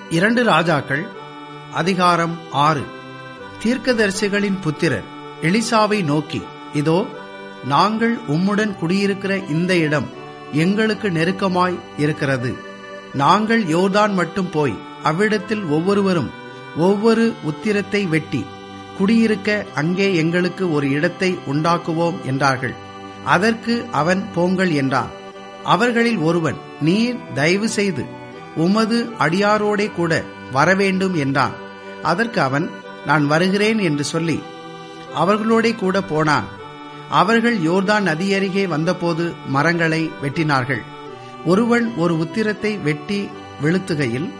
இரண்டு ராஜாக்கள் அதிகாரம் ஆறு தீர்க்கதரிசிகளின் புத்திரர் எலிசாவை நோக்கி இதோ நாங்கள் உம்முடன் குடியிருக்கிற இந்த இடம் எங்களுக்கு நெருக்கமாய் இருக்கிறது நாங்கள் யோர்தான் மட்டும் போய் அவ்விடத்தில் ஒவ்வொருவரும் ஒவ்வொரு உத்திரத்தை வெட்டி குடியிருக்க அங்கே எங்களுக்கு ஒரு இடத்தை உண்டாக்குவோம் என்றார்கள் அதற்கு அவன் போங்கள் என்றான் அவர்களில் ஒருவன் நீர் தயவு செய்து உமது அடியாரோடே கூட வரவேண்டும் என்றான் அதற்கு அவன் நான் வருகிறேன் என்று சொல்லி அவர்களோடே கூட போனான் அவர்கள் யோர்தான் நதியருகே வந்தபோது மரங்களை வெட்டினார்கள் ஒருவன் ஒரு உத்திரத்தை வெட்டி வெளுத்துகையில்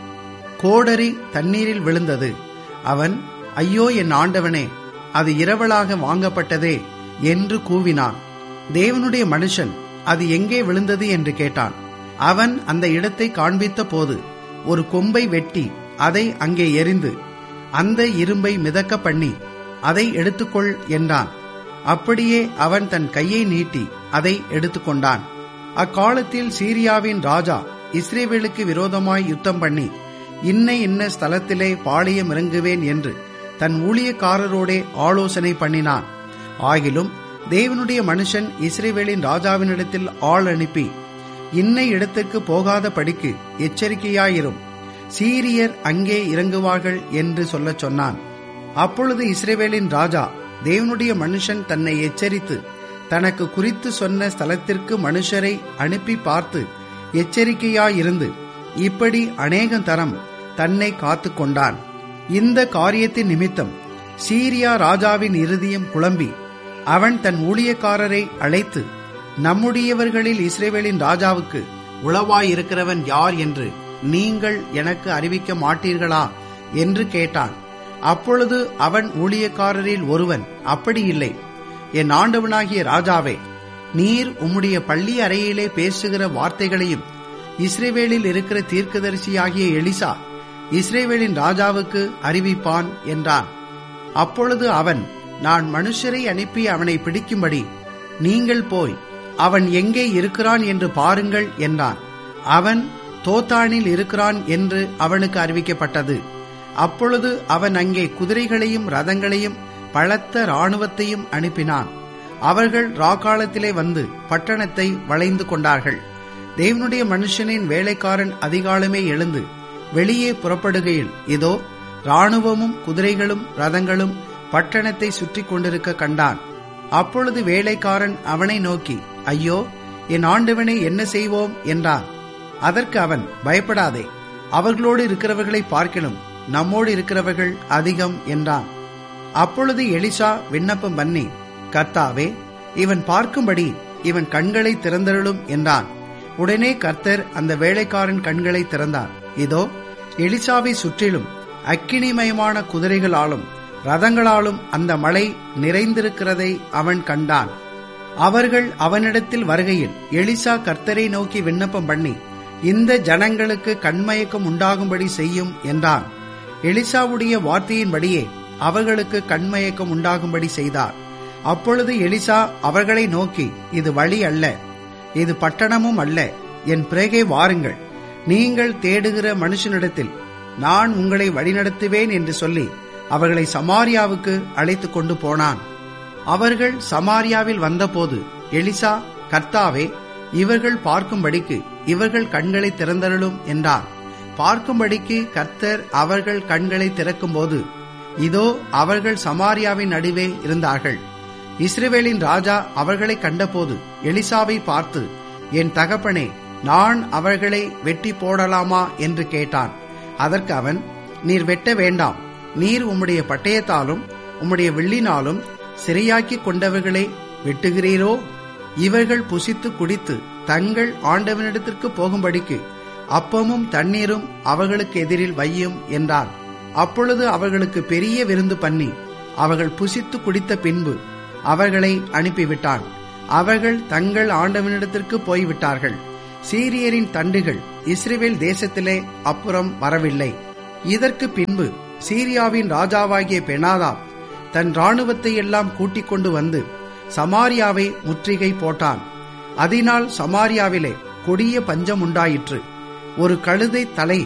கோடரி தண்ணீரில் விழுந்தது அவன் ஐயோ என் ஆண்டவனே அது இரவலாக வாங்கப்பட்டதே என்று கூவினான் தேவனுடைய மனுஷன் அது எங்கே விழுந்தது என்று கேட்டான் அவன் அந்த இடத்தை காண்பித்த போது ஒரு கொம்பை வெட்டி அதை அங்கே எரிந்து அந்த இரும்பை மிதக்க பண்ணி அதை எடுத்துக்கொள் என்றான் அப்படியே அவன் தன் கையை நீட்டி அதை எடுத்துக்கொண்டான் அக்காலத்தில் சீரியாவின் ராஜா இஸ்ரேவேலுக்கு விரோதமாய் யுத்தம் பண்ணி இன்ன இன்ன ஸ்தலத்திலே பாளையம் இறங்குவேன் என்று தன் ஊழியக்காரரோடே ஆலோசனை பண்ணினான் ஆகிலும் தேவனுடைய மனுஷன் இஸ்ரேவேலின் ராஜாவினிடத்தில் ஆள் அனுப்பி இன்ன இடத்துக்கு போகாத படிக்கு எச்சரிக்கையாயிரும் சீரியர் அங்கே இறங்குவார்கள் என்று சொல்லச் சொன்னான் அப்பொழுது இஸ்ரேவேலின் ராஜா தேவனுடைய மனுஷன் தன்னை எச்சரித்து தனக்கு குறித்து சொன்ன ஸ்தலத்திற்கு மனுஷரை அனுப்பி பார்த்து எச்சரிக்கையாயிருந்து இப்படி அநேக தரம் தன்னை காத்து கொண்டான் இந்த காரியத்தின் நிமித்தம் சீரியா ராஜாவின் இருதயம் குழம்பி அவன் தன் ஊழியக்காரரை அழைத்து நம்முடையவர்களில் இஸ்ரேவேலின் ராஜாவுக்கு உளவாயிருக்கிறவன் யார் என்று நீங்கள் எனக்கு அறிவிக்க மாட்டீர்களா என்று கேட்டான் அப்பொழுது அவன் ஊழியக்காரரில் ஒருவன் அப்படி இல்லை என் ஆண்டவனாகிய ராஜாவே நீர் உம்முடைய பள்ளி அறையிலே பேசுகிற வார்த்தைகளையும் இஸ்ரேவேலில் இருக்கிற தீர்க்கதரிசியாகிய எலிசா இஸ்ரேவேலின் ராஜாவுக்கு அறிவிப்பான் என்றான் அப்பொழுது அவன் நான் மனுஷரை அனுப்பி அவனை பிடிக்கும்படி நீங்கள் போய் அவன் எங்கே இருக்கிறான் என்று பாருங்கள் என்றான் அவன் தோத்தானில் இருக்கிறான் என்று அவனுக்கு அறிவிக்கப்பட்டது அப்பொழுது அவன் அங்கே குதிரைகளையும் ரதங்களையும் பலத்த இராணுவத்தையும் அனுப்பினான் அவர்கள் ராக்காலத்திலே வந்து பட்டணத்தை வளைந்து கொண்டார்கள் தேவனுடைய மனுஷனின் வேலைக்காரன் அதிகாலமே எழுந்து வெளியே புறப்படுகையில் இதோ இராணுவமும் குதிரைகளும் ரதங்களும் பட்டணத்தை சுற்றி கொண்டிருக்க கண்டான் அப்பொழுது வேலைக்காரன் அவனை நோக்கி ஐயோ என் ஆண்டவனை என்ன செய்வோம் என்றான் அதற்கு அவன் பயப்படாதே அவர்களோடு இருக்கிறவர்களை பார்க்கணும் நம்மோடு இருக்கிறவர்கள் அதிகம் என்றான் அப்பொழுது எலிசா விண்ணப்பம் பண்ணி கர்த்தாவே இவன் பார்க்கும்படி இவன் கண்களை திறந்தருளும் என்றான் உடனே கர்த்தர் அந்த வேலைக்காரன் கண்களை திறந்தார் இதோ எலிசாவை சுற்றிலும் அக்கினிமயமான குதிரைகளாலும் ரதங்களாலும் அந்த மலை நிறைந்திருக்கிறதை அவன் கண்டான் அவர்கள் அவனிடத்தில் வருகையில் எலிசா கர்த்தரை நோக்கி விண்ணப்பம் பண்ணி இந்த ஜனங்களுக்கு கண்மயக்கம் உண்டாகும்படி செய்யும் என்றான் எலிசாவுடைய வார்த்தையின்படியே அவர்களுக்கு கண்மயக்கம் உண்டாகும்படி செய்தார் அப்பொழுது எலிசா அவர்களை நோக்கி இது வழி அல்ல இது பட்டணமும் அல்ல என் பிறகே வாருங்கள் நீங்கள் தேடுகிற மனுஷனிடத்தில் நான் உங்களை வழிநடத்துவேன் என்று சொல்லி அவர்களை சமாரியாவுக்கு அழைத்து கொண்டு போனான் அவர்கள் சமாரியாவில் வந்தபோது எலிசா கர்த்தாவே இவர்கள் பார்க்கும்படிக்கு இவர்கள் கண்களை திறந்தருளும் என்றார் பார்க்கும்படிக்கு கர்த்தர் அவர்கள் கண்களை திறக்கும்போது இதோ அவர்கள் சமாரியாவின் நடுவே இருந்தார்கள் இஸ்ரேவேலின் ராஜா அவர்களை கண்டபோது எலிசாவை பார்த்து என் தகப்பனே நான் அவர்களை வெட்டி போடலாமா என்று கேட்டான் அதற்கு அவன் நீர் வெட்ட வேண்டாம் நீர் உம்முடைய பட்டயத்தாலும் உம்முடைய வெள்ளினாலும் சிறையாக்கி கொண்டவர்களை வெட்டுகிறீரோ இவர்கள் புசித்து குடித்து தங்கள் ஆண்டவனிடத்திற்கு போகும்படிக்கு அப்பமும் தண்ணீரும் அவர்களுக்கு எதிரில் வையும் என்றான் அப்பொழுது அவர்களுக்கு பெரிய விருந்து பண்ணி அவர்கள் புசித்து குடித்த பின்பு அவர்களை அனுப்பிவிட்டான் அவர்கள் தங்கள் ஆண்டவனிடத்திற்கு போய்விட்டார்கள் சீரியரின் தண்டுகள் இஸ்ரேல் தேசத்திலே அப்புறம் வரவில்லை இதற்கு பின்பு சீரியாவின் ராஜாவாகிய பெனாதா தன் இராணுவத்தை எல்லாம் கூட்டிக் கொண்டு வந்து சமாரியாவை முற்றுகை போட்டான் அதனால் சமாரியாவிலே கொடிய பஞ்சம் உண்டாயிற்று ஒரு கழுதை தலை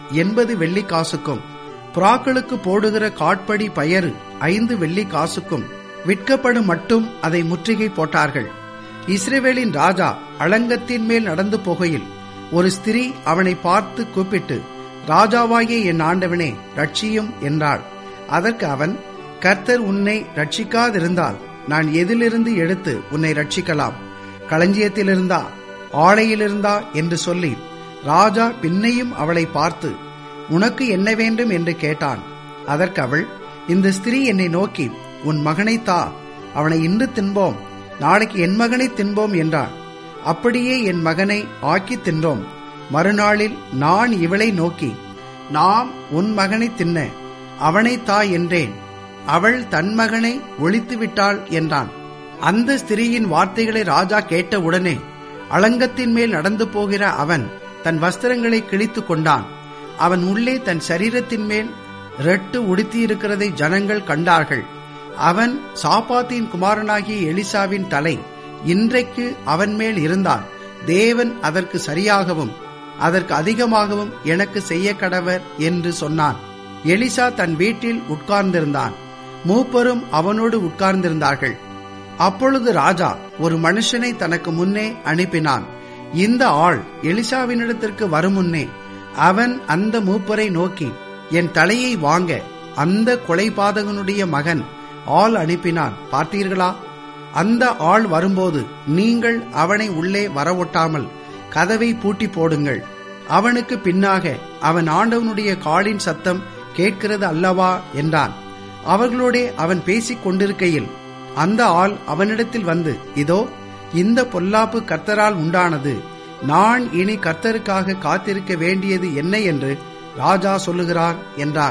எண்பது வெள்ளி காசுக்கும் புறாக்களுக்கு போடுகிற காட்படி பயறு ஐந்து வெள்ளி காசுக்கும் விற்கப்படும் மட்டும் அதை முற்றுகை போட்டார்கள் இஸ்ரேவேலின் ராஜா அலங்கத்தின் மேல் நடந்து போகையில் ஒரு ஸ்திரீ அவனை பார்த்து கூப்பிட்டு ராஜாவாகிய என் ஆண்டவனே ரட்சியும் என்றாள் அதற்கு அவன் கர்த்தர் உன்னை ரட்சிக்காதிருந்தால் நான் எதிலிருந்து எடுத்து உன்னை ரட்சிக்கலாம் களஞ்சியத்திலிருந்தா ஆலையிலிருந்தா என்று சொல்லி ராஜா பின்னையும் அவளை பார்த்து உனக்கு என்ன வேண்டும் என்று கேட்டான் அதற்கு அவள் இந்த ஸ்திரீ என்னை நோக்கி உன் மகனை தா அவனை இன்று தின்போம் நாளைக்கு என் மகனை தின்போம் என்றாள் அப்படியே என் மகனை ஆக்கி தின்றோம் மறுநாளில் நான் இவளை நோக்கி நாம் உன் மகனை தின்ன அவனை தா என்றேன் அவள் தன் மகனை ஒழித்து விட்டாள் என்றான் அந்த ஸ்திரீயின் வார்த்தைகளை ராஜா கேட்டவுடனே அலங்கத்தின் மேல் நடந்து போகிற அவன் தன் வஸ்திரங்களை கிழித்து கொண்டான் அவன் உள்ளே தன் சரீரத்தின் மேல் ரெட்டு உடுத்தியிருக்கிறதை ஜனங்கள் கண்டார்கள் அவன் சாப்பாத்தின் குமாரனாகிய எலிசாவின் தலை இன்றைக்கு அவன் மேல் இருந்தால் தேவன் அதற்கு சரியாகவும் அதற்கு அதிகமாகவும் எனக்கு செய்ய கடவர் என்று சொன்னான் எலிசா தன் வீட்டில் உட்கார்ந்திருந்தான் மூப்பரும் அவனோடு உட்கார்ந்திருந்தார்கள் அப்பொழுது ராஜா ஒரு மனுஷனை தனக்கு முன்னே அனுப்பினான் இந்த ஆள் எலிசாவினிடத்திற்கு வரும் முன்னே அவன் அந்த மூப்பரை நோக்கி என் தலையை வாங்க அந்த கொலைபாதகனுடைய மகன் ஆள் அனுப்பினான் பார்த்தீர்களா அந்த ஆள் வரும்போது நீங்கள் அவனை உள்ளே வரவொட்டாமல் கதவை பூட்டி போடுங்கள் அவனுக்கு பின்னாக அவன் ஆண்டவனுடைய காலின் சத்தம் கேட்கிறது அல்லவா என்றான் அவர்களோடே அவன் பேசிக் கொண்டிருக்கையில் அந்த ஆள் அவனிடத்தில் வந்து இதோ இந்த பொல்லாப்பு கர்த்தரால் உண்டானது நான் இனி கர்த்தருக்காக காத்திருக்க வேண்டியது என்ன என்று ராஜா சொல்லுகிறார் என்றார்